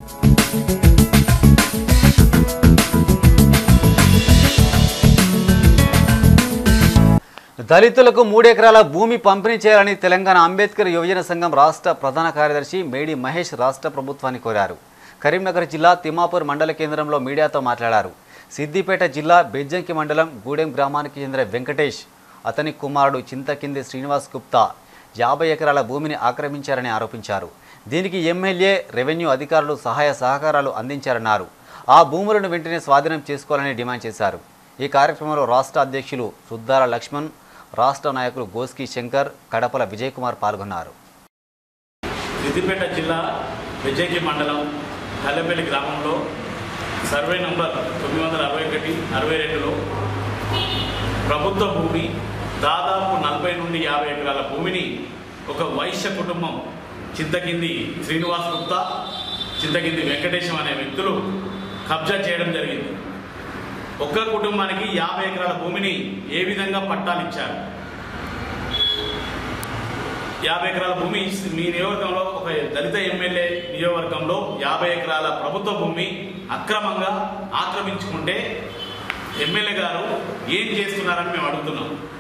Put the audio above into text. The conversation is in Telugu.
దళితులకు మూడెకరాల భూమి పంపిణీ చేయాలని తెలంగాణ అంబేద్కర్ యువజన సంఘం రాష్ట్ర ప్రధాన కార్యదర్శి మేడి మహేష్ రాష్ట్ర ప్రభుత్వాన్ని కోరారు కరీంనగర్ జిల్లా తిమ్మాపూర్ మండల కేంద్రంలో మీడియాతో మాట్లాడారు సిద్దిపేట జిల్లా బెజ్జంకి మండలం గూడెం గ్రామానికి చెందిన వెంకటేష్ అతని కుమారుడు చింతకింది శ్రీనివాస్ గుప్తా యాభై ఎకరాల భూమిని ఆక్రమించారని ఆరోపించారు దీనికి ఎమ్మెల్యే రెవెన్యూ అధికారులు సహాయ సహకారాలు అందించారన్నారు ఆ భూములను వెంటనే స్వాధీనం చేసుకోవాలని డిమాండ్ చేశారు ఈ కార్యక్రమంలో రాష్ట్ర అధ్యక్షులు సుద్దాల లక్ష్మణ్ రాష్ట్ర నాయకులు గోస్కి శంకర్ కడపల విజయ్ కుమార్ పాల్గొన్నారు సిద్దిపేట జిల్లా విజయకి మండలం కల్లెపల్లి గ్రామంలో సర్వే నంబర్ తొమ్మిది వందల అరవై ఒకటి అరవై రెండులో ప్రభుత్వ భూమి దాదాపు నలభై నుండి యాభై ఎకరాల భూమిని ఒక వైశ్య కుటుంబం చింతకింది శ్రీనివాస్ గుప్తా చింతకింది వెంకటేశం అనే వ్యక్తులు కబ్జా చేయడం జరిగింది ఒక్క కుటుంబానికి యాభై ఎకరాల భూమిని ఏ విధంగా పట్టాలు ఇచ్చారు యాభై ఎకరాల భూమి మీ నియోజకవర్గంలో ఒక దళిత ఎమ్మెల్యే నియోజకవర్గంలో యాభై ఎకరాల ప్రభుత్వ భూమి అక్రమంగా ఆక్రమించుకుంటే ఎమ్మెల్యే గారు ఏం చేస్తున్నారని మేము అడుగుతున్నాం